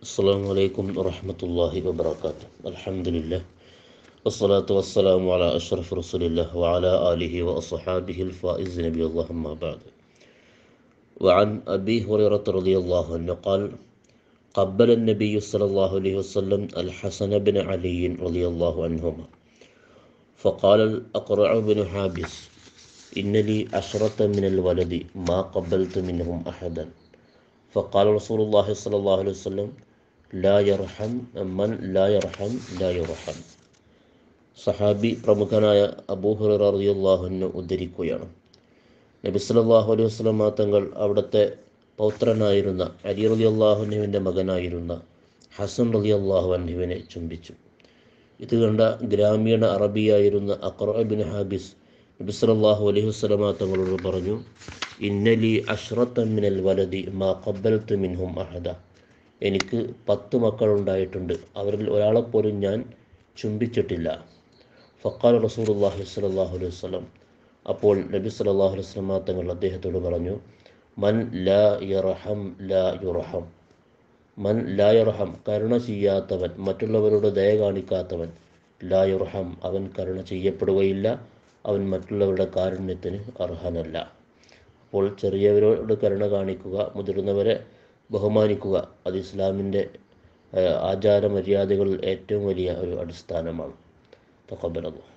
السلام عليكم ورحمة الله وبركاته الحمد لله والصلاة والسلام على أشرف رسول الله وعلى آله وأصحابه الفائز نبي الله أما بعد وعن أبي هريرة رضي الله عنه قال قبل النبي صلى الله عليه وسلم الحسن بن علي رضي الله عنهما فقال الأقرع بن حابس إن لي عشرة من الولد ما قبلت منهم أحدا فقال رسول الله صلى الله عليه وسلم لا يرحم من لا يرحم لا يرحم സഹാബി പ്രമുഖനായ അബൂഹുറ റളിയല്ലാഹുവിനെ ഉദ്ധരിക്കുകയാണ് നബി സല്ലല്ലാഹു അലൈഹി വസല്ലമ തങ്ങൾ അവിടുത്തെ പൗത്രനായിരുന്ന അലി റളിയല്ലാഹുവിൻ്റെ മകനായിരുന്ന ഹസൻ റളിയല്ലാഹു അൻഹുവിനെ ചുംബിച്ചു ഇത് കണ്ട ഗ്രാമീണ അറബിയായിരുന്ന അക്രബിൻ ഹാബിസ് നബി സല്ലല്ലാഹു അലൈഹി വസല്ലമ തങ്ങളോട് പറഞ്ഞു ഇന്നലി അഷ്റത്ത മിനൽ വലതി മാ ഖബ്ബൽത്ത് മിൻഹും അഹദ എനിക്ക് പത്ത് മക്കളുണ്ടായിട്ടുണ്ട് അവരിൽ ഒരാളെപ്പോലും ഞാൻ ചുംബിച്ചിട്ടില്ല ഫക്കാൽ റസൂലുള്ളാഹി സ്വല്ലല്ലാഹു അലൈഹി വസല്ലം അപ്പോൾ നബി സല്ലല്ലാഹു അലൈഹി വസല്ലമ തങ്ങൾ അദ്ദേഹത്തോട് പറഞ്ഞു മൻ ലാ യർഹം ലാ യുർഹം മൻ ലാ യർഹം കരുണ ചെയ്യാത്തവൻ മറ്റുള്ളവരോട് ദയ കാണിക്കാത്തവൻ ലാ യുർഹം അവൻ കരുണ ചെയ്യപ്പെടുകയില്ല അവൻ മറ്റുള്ളവരുടെ കാരുണ്യത്തിന് അർഹനല്ല അപ്പോൾ ചെറിയവരോട് കരുണ കാണിക്കുക മുതിർന്നവരെ ബഹുമാനിക്കുക അത് ഇസ്ലാമിൻ്റെ ആചാര മര്യാദകളിൽ ഏറ്റവും വലിയ ഒരു അടിസ്ഥാനമാണ് തക്കബലതു